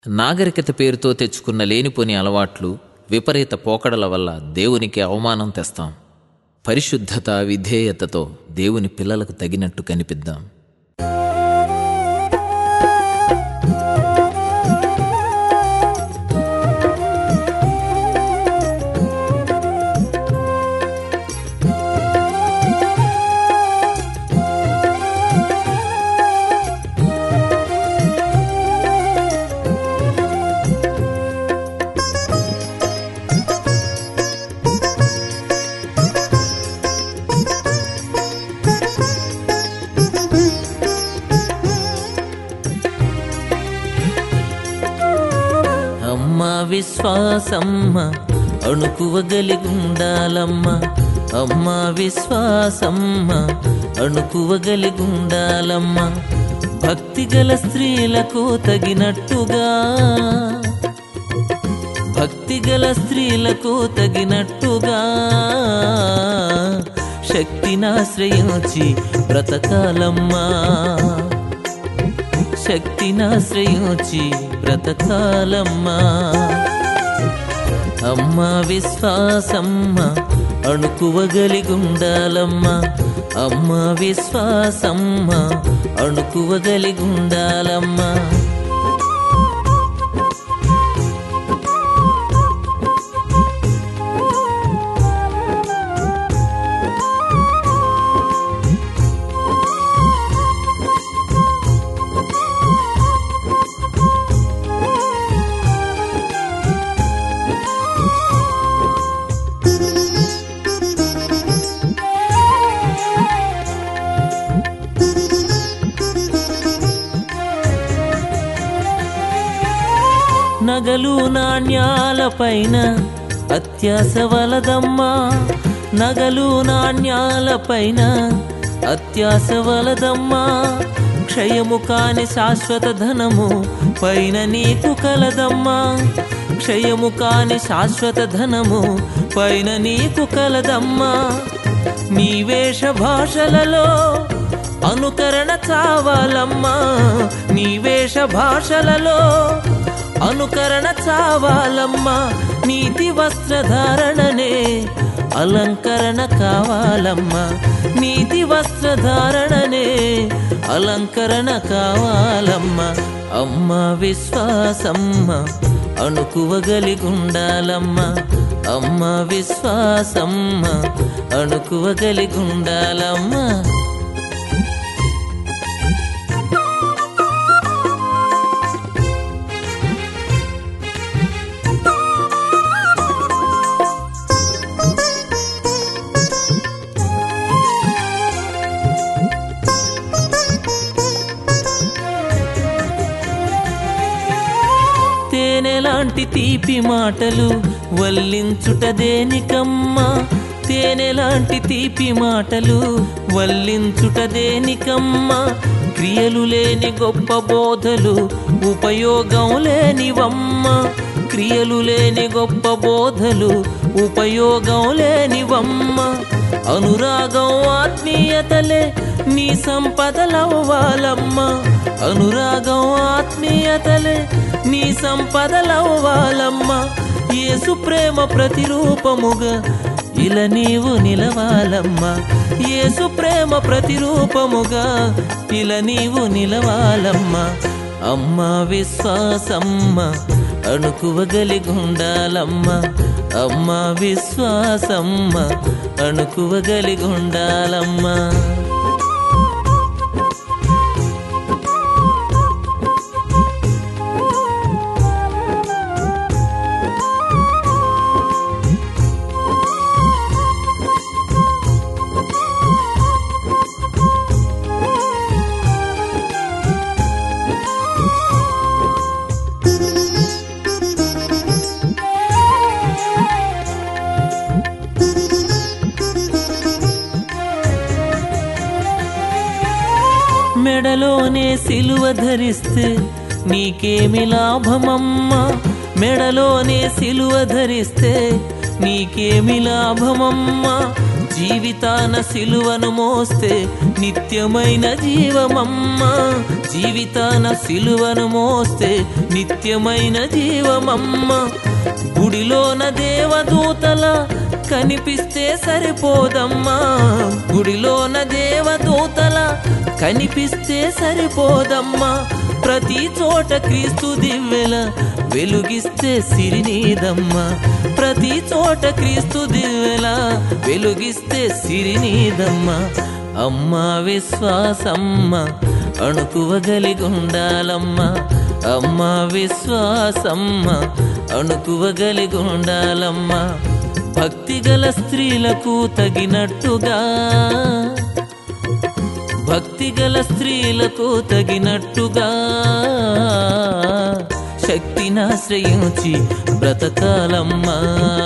నాగరికత పేరుతో తెచ్చుకున్న లేనిపోని అలవాట్లు విపరీత పోకడల వల్ల దేవునికి అవమానం తెస్తాం పరిశుద్ధత విధేయతతో దేవుని పిల్లలకు తగినట్టు కనిపిద్దాం అమ్మ విశ్వాసమ్మ అణుకువగలిగుండాలమ్మ అమ్మ విశ్వాసమ్మ అణుకువగలిగుండాలమ్మ భక్తి గల స్త్రీలకు తగినట్టుగా భక్తి గల స్త్రీలకు తగినట్టుగా శక్తినాశ్రయించి బ్రతకాలమ్మా శక్తినాశ్రయించి బ్రతకాలమ్మా అమ్మ విశ్వాసమ్మ అణుకువగలిగుండాలమ్మ అమ్మ విశ్వాసమ్మ అణుకువగలిగుండాలమ్మా నగలు నాణ్యాలపైన అత్యాస వలదమ్మా నగలు నాణ్యాలపైన అత్యాస వలదమ్మా క్షయము కాని శాశ్వత ధనము పైన నీకు కలదమ్మా క్షయము కాని శాశ్వత ధనము పైన నీకు కలదమ్మా నీ వేష భాషలలో అనుకరణ చావాలమ్మా నీ వేష భాషలలో అనుకరణ చావాలమ్మా నీతి వస్త్రధారణనే అలంకరణ కావాలమ్మా నీతి వస్త్రధారణనే అలంకరణ కావాలమ్మా అమ్మ విశ్వాసమ్మ అణుకువగలిగుండాలమ్మ అమ్మ విశ్వాసమ్మ అణుకువగలిగుండాలమ్మా తేనెలాంటి తీపి మాటలు వల్లించుట దేనికమ్మా తేనెలాంటి తీపి మాటలు వల్లించుట దేనికమ్మా క్రియలు లేని గొప్ప బోధలు ఉపయోగం లేనివమ్మ క్రియలు లేని గొప్ప బోధలు ఉపయోగం లేనివమ్మ అనురాగం ఆత్మీయతలే నీ సంపదలవ్వాలమ్మా అనురాగం ఆత్మీయతలే నీ సంపదలవ్వాలమ్మా యేసు ప్రేమ ప్రతిరూపముగా ఇలా నీవు నిలవాలమ్మా యేసు ప్రేమ ప్రతిరూపముగా ఇలా నీవు నిలవాలమ్మా అమ్మ విశ్వాసమ్మ అణుకువగలిగుండాలమ్మ అమ్మ విశ్వాసమ్మ అణుకువగలిగుండాలమ్మా మెడలోనే సిలువ ధరిస్తే నీకేమి లాభమమ్మా మెడలోనే సిలువ ధరిస్తే నీకేమి లాభమమ్మా జీవితాన సిలువను మోస్తే నిత్యమైన జీవమమ్మ జీవితాన సిలువను మోస్తే నిత్యమైన జీవమమ్మ గుడిలోన దేవదూతల కనిపిస్తే సరిపోదమ్మా గుడిలోన దేవదూతల కనిపిస్తే సరిపోదమ్మా ప్రతి చోట క్రీస్తు దివ్వెల వెలుగిస్తే సిరినీదమ్మా ప్రతి చోట క్రీస్తు దివ్వెల వెలుగిస్తే సిరినీదమ్మా అమ్మా విశ్వాసమ్మ అణుకువగలిగుండాలమ్మ అమ్మా విశ్వాసమ్మ అణుకువగలిగుండాలమ్మ భక్తిగల స్త్రీలకు తగినట్టుగా భక్తిగల స్త్రీలకు తగినట్టుగా శక్తినాశ్రయించి బ్రతకాలమ్మా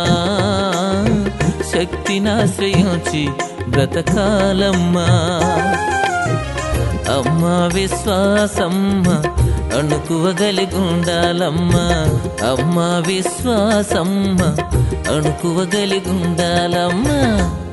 శక్తినాశ్రయించి బ్రతకాలమ్మా అమ్మా విశ్వాసమ్మ అణుకువగలిగుండాలమ్మా అమ్మా విశ్వాసమ్మ అణుకువగలిగుండాలమ్మా